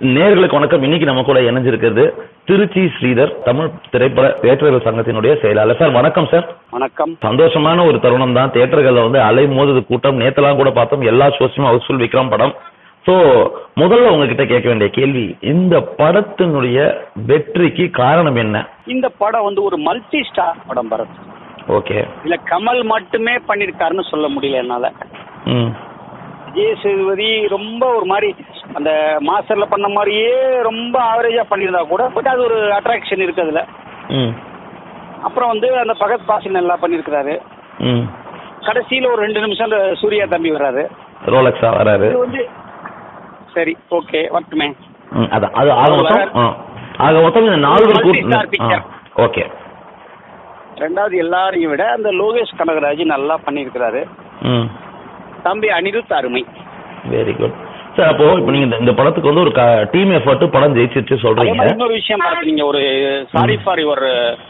நேர்களுக்கு வணக்கம் இன்னைக்கு நம்ம கூட இணைஞ்சிருக்கிறது திருச்சி ஸ்ரீதர் தமிழ் திரைப்பட தியேட்டர்கள் சங்கத்தினுடைய செயலாளர் சார் வணக்கம் சார் வணக்கம் சந்தோஷமான ஒரு தருணம் தான் தியேட்டர்கள்ல வந்து அலை மோதுது கூட்டம் நேத்தெல்லாம் கூட பார்த்தோம் எல்லா ஷோஸுமே ஹவுஸ்ஃபுல் விக்ரம் படம் சோ முதல்ல உங்ககிட்ட கேட்க வேண்டிய கேள்வி இந்த படத்தினுடைய வெற்றிக்கு காரணம் என்ன இந்த படம் வந்து ஒரு மல்டி ஸ்டார் படம் பரத் ஓகே இல்ல கமல் மட்டுமே பண்ணிருக்காருன்னு சொல்ல முடியல என்னால ம் விஜய் சேதுபதி ரொம்ப ஒரு மாதிரி அந்த மாஸ்டர்ல பண்ண மாதிரியே ரொம்ப ஆவரேஜா பண்ணியிருந்தா கூட பட் அது ஒரு அட்ராக்ஷன் இருக்கு அதுல ம் அப்புறம் வந்து அந்த பகத் பாசி நல்லா பண்ணியிருக்கிறாரு ம் கடைசியில ஒரு ரெண்டு நிமிஷம் அந்த சூர்யா தம்பி வர்றாரு ரோலக்ஸா வராரு இது வந்து சரி ஓகே வரட்டுமே ம், அதான் அது ஆக மொத்தம் ஆ. ஆக மொத்தம் இந்த நால்வர் Multi-star picture. ஓகே ரெண்டாவது எல்லாரையும் விட அந்த லோகேஷ் கனகராஜ் நல்லா பண்ணியிருக்கிறாரு ம் தம்பி அனிருத் அருமை வெரி குட் சார் அப்போ இப்போ நீங்க இந்த- இந்த படத்துக்கு வந்து ஒரு டீம் எஃபர்ட் படம் ஜெயிச்சிருச்சு அதே சொல்றீங்க மாதிரி இன்னொரு விஷயம் பார்த்து நீங்க ஒரு sorry for your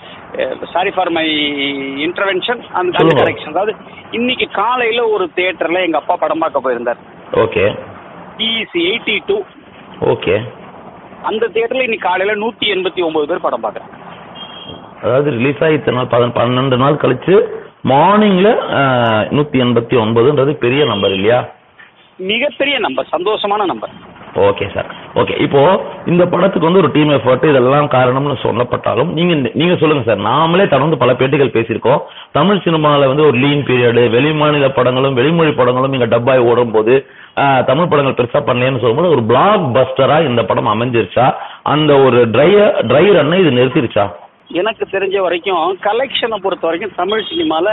sorry for my intervention அந்த சொல்லுங்க. கரெக்ஷன் அதாவது இன்னைக்கு காலையில ஒரு தியேட்டர்ல எங்க அப்பா படம் பார்க்க போயிருந்தார் okay DEC eighty two okay அந்த தியேட்டர்ல இன்னைக்கு காலையில நூத்தி எண்பத்தி ஒன்பது பேர் படம் பார்க்கறாங்க அதாவது ரிலீஸ் ஆகி இத்தனை நாள் பதன் பன்னெண்டு நாள் கழிச்சு மார்னிங்ல நூத்தி எண்பத்தி ஒன்பதுன்றது பெரிய நம்பர் இல்லையா மிகப்பெரிய நம்பர் சந்தோஷமான நம்பர் ஓகே சார் ஓகே இப்போ இந்த படத்துக்கு வந்து ஒரு டீம் எஃபர்ட் இதெல்லாம் காரணம்னு சொல்லப்பட்டாலும் நீங்க இந்த- நீங்க சொல்லுங்க சார் நாமளே தொடர்ந்து பல பேட்டிகள் பேசியிருக்கோம் தமிழ் சினிமால வந்து ஒரு லீன் பீரியடு வெளிமாநில படங்களும் வெளிமொழி படங்களும் இங்க டப்பாய் ஓடும் போது ஆஹ், தமிழ் படங்கள் பெருசா பண்ணலன்னு சொல்லும்போது ஒரு பிளாக் பஸ்டரா இந்த படம் அமைஞ்சிருச்சா அந்த ஒரு ட்ரை ட்ரை ரன்னை இது நிறுத்திருச்சா எனக்கு தெரிஞ்ச வரைக்கும் கலெக்ஷனை பொறுத்த வரைக்கும் தமிழ் சினிமால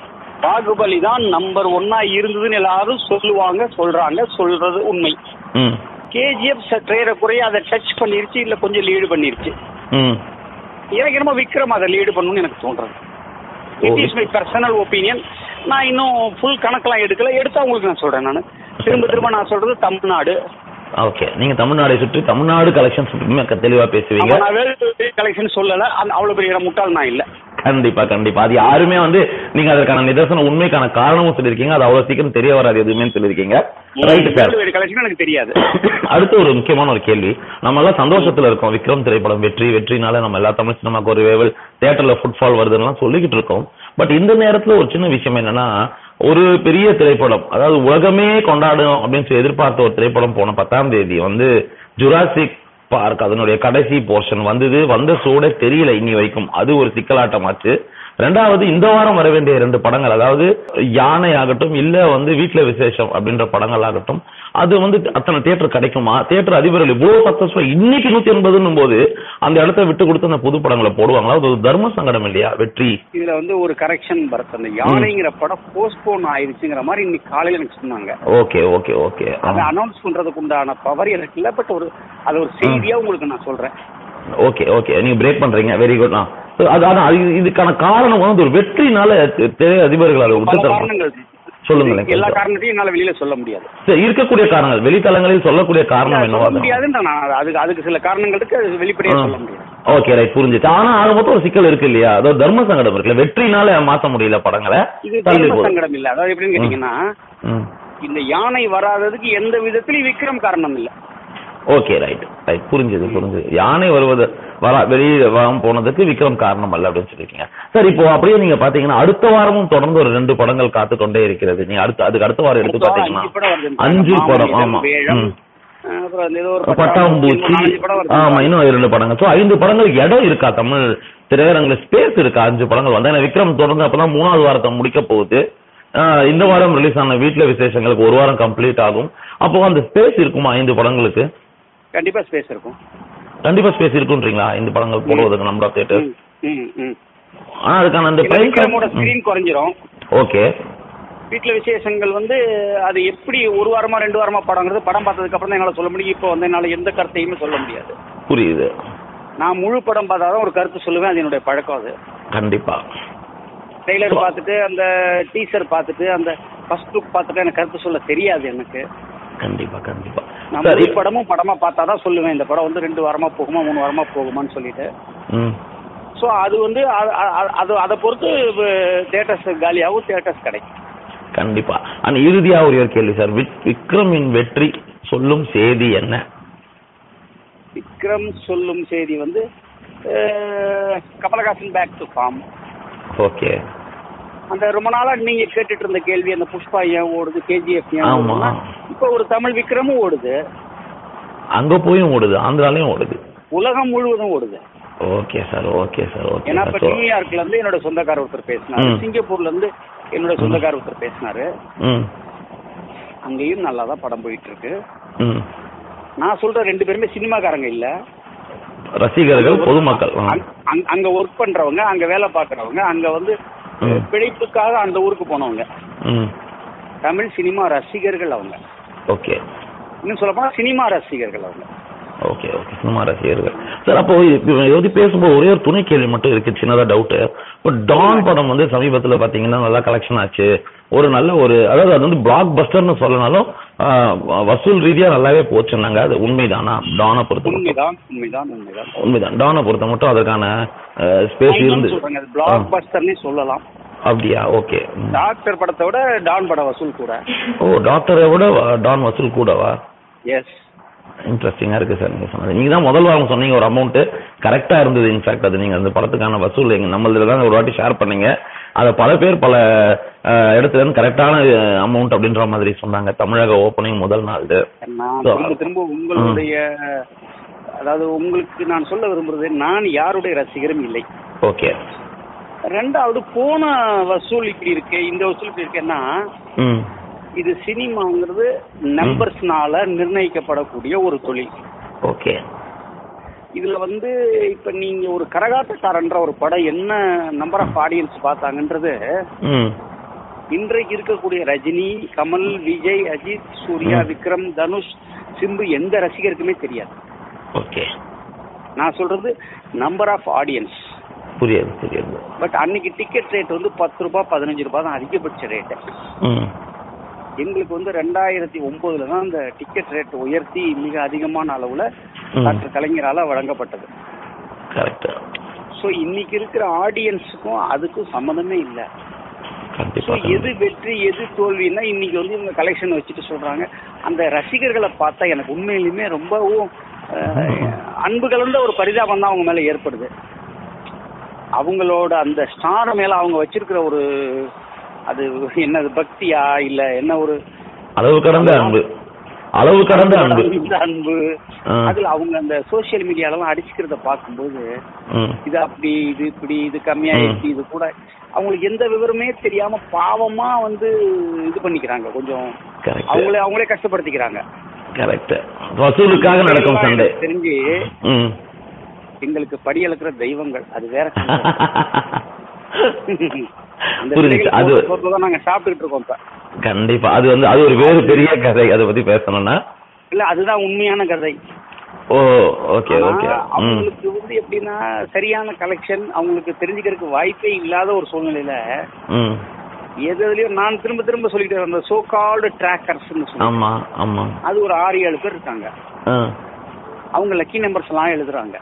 பாகுபலி தான் நம்பர் ஒன்னா இருந்ததுன்னு எல்லாரும் சொல்லுவாங்க சொல்றாங்க சொல்றது உண்மை ம் கேஜிஎஃப் ட்ரேட குறைய அதை டச் பண்ணிருச்சு இல்ல கொஞ்சம் லீடு பண்ணிருச்சு ம் எனக்கு என்னமோ விக்ரம் அதை லீடு பண்ணணும்னு எனக்கு தோன்றது oh. It is my personal opinion நான் இன்னும் ஃபுல் கணக்கெல்லாம் எடுக்கல எடுத்தா உங்களுக்கு நான் சொல்றேன் நான் திரும்ப திரும்ப நான் சொல்றது தமிழ்நாடு ஓகே நீங்க தமிழ்நாடை சுற்றி தமிழ்நாடு கலெக்ஷன் சுற்றி தெளிவா பேசுவீங்க ஆமா, நான் வேறு கலெக்ஷன் சொல்லல அந்த அவ்வளவு பெரிய முட்டாள் நான் இல்ல கண்டிப்பா கண்டிப்பா அது யாருமே வந்து நீங்க அதற்கான நிதர்சன உண்மைக்கான காரணமும் சொல்லியிருக்கீங்க அது அவ்வளவு சீக்கிரம் தெரிய வராது எதுவுமே சொல்லியிருக்கீங்க ரைட் சார் வேறு கலெக்ஷன் எனக்கு தெரியாது அடுத்து ஒரு முக்கியமான ஒரு கேள்வி நம்ம எல்லாம் சந்தோஷத்துல இருக்கோம் விக்ரம் திரைப்படம் வெற்றி வெற்றினால நம்ம எல்லா தமிழ் சினிமாக்கு ஒரு வேவல் தியேட்டர்ல ஃபுட்ஃபால் வருதுன்னு சொல்லிக்கிட்டு இருக்கோம் பட் இந்த நேரத்துல ஒரு சின்ன விஷயம் என்னன்னா ஒரு பெரிய திரைப்படம் அதாவது உலகமே கொண்டாடும் அப்படின்னு சொல்லி எதிர்பார்த்த ஒரு திரைப்படம் போன பத்தாம் தேதி வந்து ஜுராசிக் பார்க் அதனுடைய கடைசி போர்ஷன் வந்தது வந்த சூட தெரியல இனி வரைக்கும் அது ஒரு சிக்கலாட்டமாச்சு ரெண்டாவது இந்த வாரம் வர வேண்டிய இரண்டு படங்கள் அதாவது யானை ஆகட்டும் இல்ல வந்து வீட்ல விசேஷம் அப்படின்ற படங்கள் ஆகட்டும் அது வந்து அத்தனை தியேட்டர் கிடைக்குமா தியேட்டர் அதிபர்கள் இவ்வளவு சக்சஸ்ஃபுல் இன்னைக்கு நூத்தி எண்பதுன்னும் போது அந்த இடத்த விட்டு கொடுத்து அந்த புது படங்களை போடுவாங்களா அது ஒரு தர்ம சங்கடம் இல்லையா வெற்றி இதுல வந்து ஒரு கரெக்ஷன் பரத் அந்த யானைங்கிற படம் போஸ்ட்போன் ஆயிருச்சுங்கிற மாதிரி இன்னைக்கு காலையில எனக்கு சொன்னாங்க ஓகே ஓகே ஓகே அதை அனௌன்ஸ் பண்றதுக்கு உண்டான பவர் எனக்கு இல்ல பட் ஒரு அது ஒரு செய்தியா உங்களுக்கு நான் சொல்றேன் ஓகே ஓகே நீங்க பிரேக் பண்றீங்க வெரி குட் அது அதான் அது இதுக்கான காரணம் வந்து ஒரு வெற்றினால தி- திரை அதிபர்கள் அதை விட்டு பல தரணும் காரணங்கள் சொல்லுங்களேன் எல்லா கொஞ்சம். காரணத்தையும் என்னால வெளியில சொல்ல முடியாது சரி, இருக்கக்கூடிய காரணங்கள் வெளித்தளங்களில் சொல்லக்கூடிய காரணம் என்னவா சொல்ல முடியாதுன்ற நான் அதுக்கு அதுக்கு சில காரணங்கள் இருக்கு அது வெளிப்படையா சொல்ல முடியாது ஓகே ரைட் புரிஞ்சுச்சு ஆனா ஆக மொத்தம் ஒரு சிக்கல் இருக்கு இல்லையா அதாவது தர்ம சங்கடம் இருக்குல்ல வெற்றினால மாத்த முடியல படங்களை இது தள்ளி தர்ம போடு. சங்கடம் இல்ல அதாவது எப்படின்னு கேட்டீங்கன்னா ம். இந்த யானை வராததுக்கு எந்த விதத்திலையும் விக்ரம் காரணம் இல்ல ஓகே ரைட் ரைட் புரிஞ்சுது புரிஞ்சுது யானை வருவது வர வெளியே வராம போனதுக்கு விக்ரம் காரணம் அல்ல அப்படின்னு சொல்லிருக்கீங்க சார் இப்போ அப்படியே நீங்க பாத்தீங்கன்னா அடுத்த வாரமும் தொடர்ந்து ஒரு ரெண்டு படங்கள் காத்து கொண்டே இருக்கிறது நீங்க அடுத்த அதுக்கு அடுத்த வாரம் எடுத்து அடுத்த வாரம் பாத்தீங்கன்னா அஞ்சு படம் வருது. அஞ்சு படம் மாமனிதன், ஆமா வேழம், ம். அஹ் அப்புறம் அந்த ஏதோ ஒரு பட்டாம்பூச்சி நாலஞ்சு படம் வருது. ஆமா இன்னும் இரண்டு படங்கள் சோ ஐந்து படங்களுக்கு இடம் இருக்கா தமிழ் திரையரங்குல ஸ்பேஸ் இருக்கா அஞ்சு படங்கள் வந்தா ஏன்னா விக்ரம் தொடர்ந்து அப்பதான் மூணாவது வாரத்தை முடிக்க போகுது ஆஹ் இந்த வாரம் ரிலீஸ் ஆன வீட்ல விசேஷங்களுக்கு ஒரு வாரம் கம்ப்ளீட் ஆகும் அப்போ அந்த ஸ்பேஸ் இருக்குமா ஐந்து படங்களுக்கு கண்டிப்பா ஸ்பேஸ் இருக்கும் கண்டிப்பா ஸ்பேஸ் இருக்குன்றீங்களா ஐந்து படங்கள் போடுவதற்கு நம்பர் ஆஃப் தியேட்டர் ம், ம், ம். ஆனா அதுக்கான அந்த இல்ல, விக்ரமோட ஸ்கிரீன் குறைஞ்சிரும் ஓகே வீட்டுல விசேஷங்கள் வந்து அது எப்படி ஒரு வாரமா ரெண்டு வாரமா படங்கிறது படம் பார்த்ததுக்கு அப்புறம் தான் என்னால சொல்ல முடியும் இப்போ வந்து என்னால எந்த கருத்தையுமே சொல்ல முடியாது புரியுது நான் முழு படம் பார்த்தாதான் ஒரு கருத்து சொல்லுவேன் அது என்னுடைய பழக்கம் அது கண்டிப்பா ட்ரெய்லர் பார்த்துட்டு அந்த டீசர் பார்த்துட்டு அந்த ஃபர்ஸ்ட் லுக் பார்த்துட்டு எனக்கு கருத்து சொல்ல தெரியாது எனக்கு கண்டிப்பா கண்டிப்பா நான் சரி முழு படமும் படமா பார்த்தாதான் சொல்லுவேன் இந்த படம் வந்து ரெண்டு வாரமா போகுமா மூணு வாரமா போகுமான்னு சொல்லிட்டு ம் ஸோ அது வந்து அ- அ- அது அதை பொறுத்து தேட்டர்ஸ் காலியாகும் தேட்டர்ஸ் கிடைக்கும் கண்டிப்பா ஆனா இறுதியா ஒரே ஒரு கேள்வி சார் விக்- விக்ரமின் வெற்றி சொல்லும் செய்தி என்ன விக்ரம் சொல்லும் செய்தி வந்து அஹ், Kamalhaasan back to form okay அந்த ரொம்ப நாளா நீங்க கேட்டுட்டு இருந்த கேள்வி அந்த புஷ்பா ஏன் ஓடுது கேஜிஎஃப் ஏன் ஆமா. ஓடுதுன்னா, இப்ப ஒரு தமிழ் விக்ரமும் ஓடுது அங்க போயும் ஓடுது ஆந்திராலையும் ஓடுது உலகம் முழுவதும் ஓடுது okay sir okay sir okay ஏன்னா இப்ப சார் நியூயார்க்ல இருந்து என்னோட சொந்தக்கார ஒருத்தர் பேசினாரு ம். சிங்கப்பூர்ல இருந்து என்னோட சொந்தக்கார ஒருத்தர் பேசினாரு ம் அங்கேயும் நல்லா தான் படம் போயிட்டு இருக்கு ம் நான் சொல்ற ரெண்டு பேருமே சினிமாக்காரங்க இல்ல ரசிகர்கள் பொதுமக்கள் ஆ. அங்க- அங்க- அங்க ஒர்க் பண்றவங்க அங்க வேலை பாக்குறவங்க அங்க வந்து ம். பிழைப்புக்காக அந்த ஊருக்கு போனவங்க ம் தமிழ் சினிமா ரசிகர்கள் அவங்க ஓகே இன்னும் சொல்ல போனா சினிமா ரசிகர்கள் அவங்க ஓகே ஓகே சினிமா ரசிகர்கள் சார் அப்போ யோதி பேசும்போது ஒரே ஒரு துணை கேள்வி மட்டும் இருக்கு சின்னதா டவுட் இப்போ டான் படம் வந்து சமீபத்துல பாத்தீங்கன்னா நல்லா கலெக்ஷன் ஆச்சு ஒரு நல்ல ஒரு அதாவது அது வந்து பிளாக் பஸ்டர்னு சொல்லனாலும் ஆ, வசூல் ரீதியா நல்லாவே போச்சுன்னாங்க அது உண்மைதானா டானை பொறுத்த மட்டும் உண்மைதான் உண்மைதான் உண்மைதான் உண்மைதான் டானை பொறுத்த மட்டும் அதற்கான ஸ்பேஸ் இருந்து சொல்றாங்க பிளாக் பஸ்டர்னே சொல்லலாம் அப்படியா ஓகே டாக்டர் படத்தை விட டான் பட வசூல் கூட ஓ டாக்டரை விட டான் வசூல் கூடவா எஸ் இன்ட்ரெஸ்டிங்கா இருக்கு சார் நீங்க சொன்னது நீங்க தான் முதல் வாரம் சொன்னீங்க ஒரு அமௌண்ட் கரெக்டா இருந்தது இன்ஃபேக்ட் அது நீங்க அந்த படத்துக்கான வசூல் எங்க நம்மளதுல தான் ஒரு வாட்டி ஷேர் பண்ணீங்க அத பல பேர் பல அஹ், இடத்துல இருந்து கரெக்டான அமௌண்ட் அப்படின்ற மாதிரி சொன்னாங்க தமிழக ஓப்பனிங் முதல் நாள் நான் So, திரும்ப திரும்ப உங்களுடைய அதாவது உங்களுக்கு நான் சொல்ல விரும்புறது நான் யாருடைய ரசிகரும் இல்லை ஓகே ரெண்டாவது போன வசூல் இப்படி இருக்கு இந்த வசூல் இப்படி இருக்கேன்னா ம் இது சினிமாங்கிறது நம்பர்ஸ்னால நிர்ணயிக்கப்படக்கூடிய ஒரு தொழில் ஓகே இதுல வந்து இப்ப நீங்க ஒரு கரகாட்டக்காரன்ற ஒரு படம் என்ன நம்பர் ஆஃப் ஆடியன்ஸ் பார்த்தாங்கன்றது ம் இன்றைக்கு இருக்கக்கூடிய ரஜினி கமல் விஜய் அஜித் சூர்யா ம். விக்ரம் தனுஷ் சிம்பு எந்த ரசிகருக்குமே தெரியாது ஓகே நான் சொல்றது நம்பர் ஆஃப் ஆடியன்ஸ் புரியுது புரியுது பட் அன்னைக்கு டிக்கெட் ரேட் வந்து பத்து ரூபாய் பதினஞ்சு ரூபாய் தான் அதிகபட்ச ரேட்டு ம் எங்களுக்கு வந்து ரெண்டாயிரத்தி ஒன்பதுல தான் அந்த டிக்கெட் ரேட் உயர்த்தி மிக அதிகமான அளவுல ம். டாக்டர் கலைஞரால வழங்கப்பட்டது கரெக்ட் ஸோ இன்னைக்கு இருக்கிற ஆடியன்ஸுக்கும் அதுக்கும் சம்மந்தமே இல்லை ஸோ கண்டிப்பா எது வெற்றி எது தோல்வின்னா இன்னைக்கு வந்து இவங்க கலெக்ஷன் வச்சுட்டு சொல்றாங்க அந்த ரசிகர்களை பார்த்தா எனக்கு உண்மையிலுமே ரொம்பவும் அஹ், அன்பு கலந்த ஒரு பரிதாபம் தான் அவங்க மேல ஏற்படுது அவங்களோட அந்த ஸ்டார் மேல அவங்க வச்சிருக்கிற ஒரு அது என்னது பக்தியா இல்ல என்ன ஒரு அளவு கடந்த அன்பு அளவு கடந்த அன்பு இந்த அன்பு ஆ. அதுல அவங்க அந்த சோசியல் மீடியாலலாம் அடிச்சுக்கிறத பார்க்கும்போது ம் இது அப்படி இது இப்படி இது கம்மியாயிடுச்சு இது கூட அவங்களுக்கு எந்த விவரமே தெரியாம பாவமா வந்து இது பண்ணிக்கிறாங்க கொஞ்சம் கரெக்ட் அவங்களே அவங்களே கஷ்டப்படுத்திக்கிறாங்க கரெக்ட் வசூலுக்காக நடக்கும் சண்டை எனக்கு தெரிஞ்சு ம் எங்களுக்கு படி அளக்கிற தெய்வங்கள் அது வேற அந்த புரியுது அது பிள்ளைகள் தான் நாங்க சாப்பிட்டுட்டு இருக்கோம் இப்ப கண்டிப்பா அது வந்து அது ஒரு வேறு பெரிய கதை அதை பத்தி பேசணும்னா இல்ல அதுதான் உண்மையான கதை ஓ ஓகே ஆனா, ஓகே ம் அவங்களுக்கு வந்து எப்படின்னா சரியான கலெக்ஷன் அவங்களுக்கு தெரிஞ்சுக்கிறதுக்கு வாய்ப்பே இல்லாத ஒரு சூழ்நிலையில ம் எது எதுலயும் நான் திரும்ப திரும்ப சொல்லிட்டு அந்த சோ கால்டு ட்ராக்கர்ஸ்னு சொல்லி ஆமா ஆமா அது ஒரு ஆறு ஏழு பேர் இருக்காங்க ஆ. அவங்க லக்கி நம்பர்ஸ் எல்லாம் எழுதுறாங்க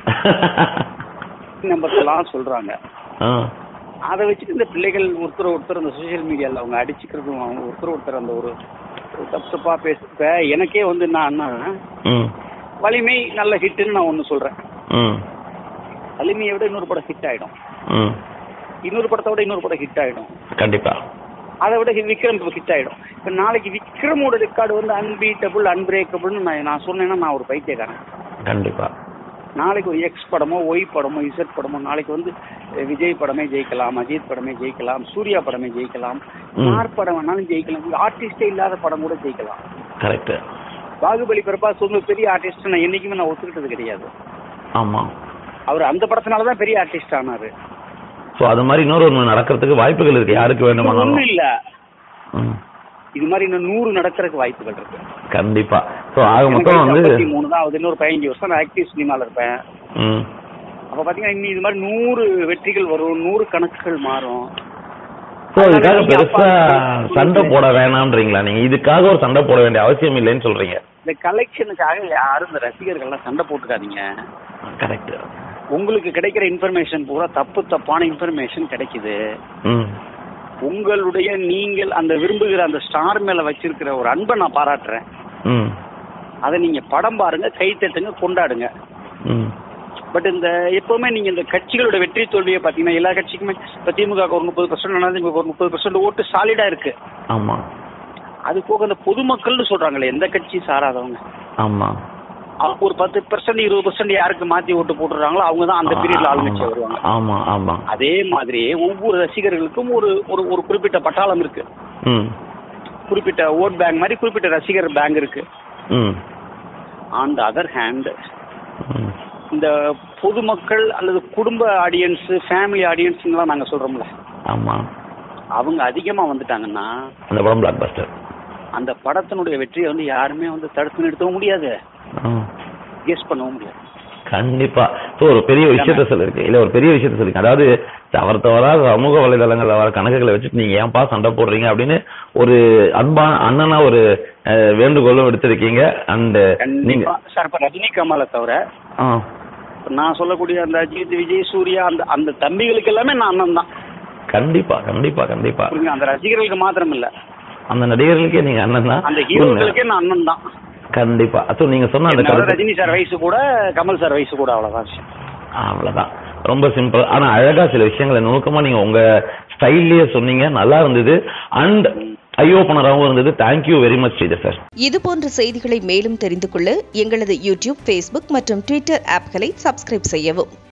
நம்பர்ஸ் எல்லாம் சொல்றாங்க ஆ. அதை வச்சுட்டு இந்த பிள்ளைகள் ஒருத்தர் ஒருத்தர் அந்த சோஷியல் மீடியால அவங்க அடிச்சுக்கிறதும் அவங்க ஒருத்தர் ஒருத்தர் அந்த ஒரு ஒரு தப்பு தப்பா பேச இப்ப எனக்கே வந்து நான் ம் வலிமை நல்ல ஹிட்னு நான் ஒன்னு சொல்றேன் ம் வலிமையை விட இன்னொரு படம் ஹிட் ஆயிடும் ம் இன்னொரு படத்தை விட இன்னொரு படம் ஹிட் ஆயிடும் கண்டிப்பா அதை விட விக்ரம் ஹிட் ஆயிடும் இப்ப நாளைக்கு விக்ரமோட ரெக்கார்டு வந்து அன்பீட்டபிள் அன்பிரேக்கபிள்னு நான் நான் சொன்னேன்னா நான் ஒரு பைத்தியக்காரன் கண்டிப்பா நாளைக்கு ஒரு எக்ஸ் படமோ ஒய் படமோ இசட் படமோ நாளைக்கு வந்து அஹ், விஜய் படமே ஜெயிக்கலாம் அஜித் படமே ஜெயிக்கலாம் சூர்யா படமே ஜெயிக்கலாம் ம். யார் படம் வேணாலும் ஜெயிக்கலாம் ஆர்டிஸ்டே இல்லாத படம் கூட ஜெயிக்கலாம் கரெக்ட் பாகுபலி பிரபாஸ் வந்து பெரிய ஆர்டிஸ்ட் நான் என்னைக்குமே நான் ஒத்துக்கிட்டது கிடையாது ஆமா அவர் அந்த படத்தினால தான் பெரிய ஆர்டிஸ்ட் ஆனாரு சோ அது மாதிரி இன்னொரு ஒண்ணு நடக்கிறதுக்கு வாய்ப்புகள் இருக்கு யாருக்கு வேண்டுமானாலும் ஒண்ணும் இல்ல ம். இது மாதிரி இன்னும் நூறு நடக்கிறதுக்கு வாய்ப்புகள் இருக்கு கண்டிப்பா சோ ஆக மொத்தம் வந்து மூணு தான் ஆகுது இன்னொரு பதினஞ்சு வருஷம் நான் ஆக்டிவ் சினிமால இருப்பேன் ம் அப்ப பாத்தீங்கன்னா இன்னும் இது மாதிரி நூறு வெற்றிகள் வரும் நூறு கணக்குகள் மாறும் சோ இதுக்காக பெருசா சண்டை போட வேணாம்ன்றீங்களா நீங்க இதுக்காக ஒரு சண்டை போட வேண்டிய அவசியம் இல்லைன்னு சொல்றீங்க இந்த கலெக்ஷனுக்காக யாரும் இந்த ரசிகர்கள்லாம் சண்டை போட்டுக்காதீங்க கரெக்ட் உங்களுக்கு கிடைக்கிற இன்ஃபர்மேஷன் பூரா தப்பு தப்பான இன்ஃபர்மேஷன் கிடைக்குது ம் உங்களுடைய நீங்கள் அந்த விரும்புகிற அந்த ஸ்டார் மேல வச்சிருக்கிற ஒரு அன்பை நான் பாராட்டுறேன் ம் அதை நீங்க படம் பாருங்க கை தட்டுங்க கொண்டாடுங்க ம் பட் இந்த எப்பவுமே நீங்க இந்த கட்சிகளோட வெற்றி தோல்வியை பாத்தீங்கன்னா எல்லா கட்சிக்குமே இப்ப திமுக க்கு ஒரு முப்பது பர்சன்ட் அதிமுக ஒரு முப்பது பர்சன்ட் ஓட்டு சாலிடா இருக்கு ஆமா அது போக இந்த பொதுமக்கள்னு சொல்றாங்களே எந்த கட்சி சாராதவங்க ஆமா அவங்க ஒரு பத்து பர்சன்ட் இருபது பர்சன்ட் யாருக்கு மாத்தி ஓட்டு போட்டுறாங்களோ அவங்க தான் அந்த பீரியட்ல ஆளுங்கட்சியா வருவாங்க ஆமா ஆமா அதே மாதிரி ஒவ்வொரு ரசிகர்களுக்கும் ஒரு ஒரு ஒரு குறிப்பிட்ட பட்டாளம் இருக்கு ம் குறிப்பிட்ட ஓட் பேங்க் மாதிரி குறிப்பிட்ட ரசிகர் பேங்க் இருக்கு ம் ஆன் த அதர் ஹேண்ட் ம் இந்த பொதுமக்கள் அல்லது குடும்ப ஆடியன்ஸ் ஃபேமிலி ஆடியன்ஸ்லாம் நாங்க சொல்றோம்ல ஆமா அவங்க அதிகமா வந்துட்டாங்கன்னா அந்த படம் பிளாக் பஸ்டர் அந்த படத்தினுடைய வெற்றியை வந்து யாருமே வந்து தடுத்து நிறுத்தவும் முடியாது கெஸ் பண்ணவும் முடியாது கண்டிப்பா ஸோ ஒரு பெரிய விஷயத்த சொல்லிருக்கு இல்ல ஒரு பெரிய விஷயத்த சொல்லிருக்கு அதாவது தவறு தவறா சமூக வலைதளங்கள்ல வர கணக்குகளை வச்சுட்டு நீங்க ஏன்பா சண்டை போடுறீங்க அப்படின்னு ஒரு அன்பா அண்ணனா ஒரு அஹ், வேண்டுகோளும் எடுத்திருக்கீங்க அண்ட் நீங்க கண்டிப்பா சார் இப்ப ரஜினி கமலை தவிர ஆ, இப்ப நான் சொல்லக்கூடிய அந்த அஜித் விஜய் சூர்யா அந்த அந்த தம்பிகளுக்கு எல்லாமே நான் அண்ணன் தான் கண்டிப்பா கண்டிப்பா கண்டிப்பா புரியுங்க அந்த ரசிகர்களுக்கு மாத்திரம் இல்ல அந்த நடிகர்களுக்கே நீங்க அண்ணன் தான் அந்த ஹீரோக்களுக்கே நான் அண்ணன் தான் கண்டிப்பா ஸோ நீங்க சொன்ன அந்த என்னோட கருத்து ரஜினி சார் வயசு கூட கமல் சார் வயசு கூட அவ்வளவுதான் விஷயம். அவ்வளவுதான் ரொம்ப சிம்பிள் ஆனா அழகா சில விஷயங்களை நுணுக்கமா நீங்க உங்க ஸ்டைல்லயே சொன்னீங்க நல்லா இருந்தது அண்ட் ஐ ஓப்பனராகவும் இருந்தது thank you very much Sridhar sir இது போன்ற செய்திகளை மேலும் தெரிந்து கொள்ள எங்களது யூடியூப் ஃபேஸ்புக் மற்றும் ட்விட்டர் ஆப்களை சப்ஸ்கிரைப் செய்யவும்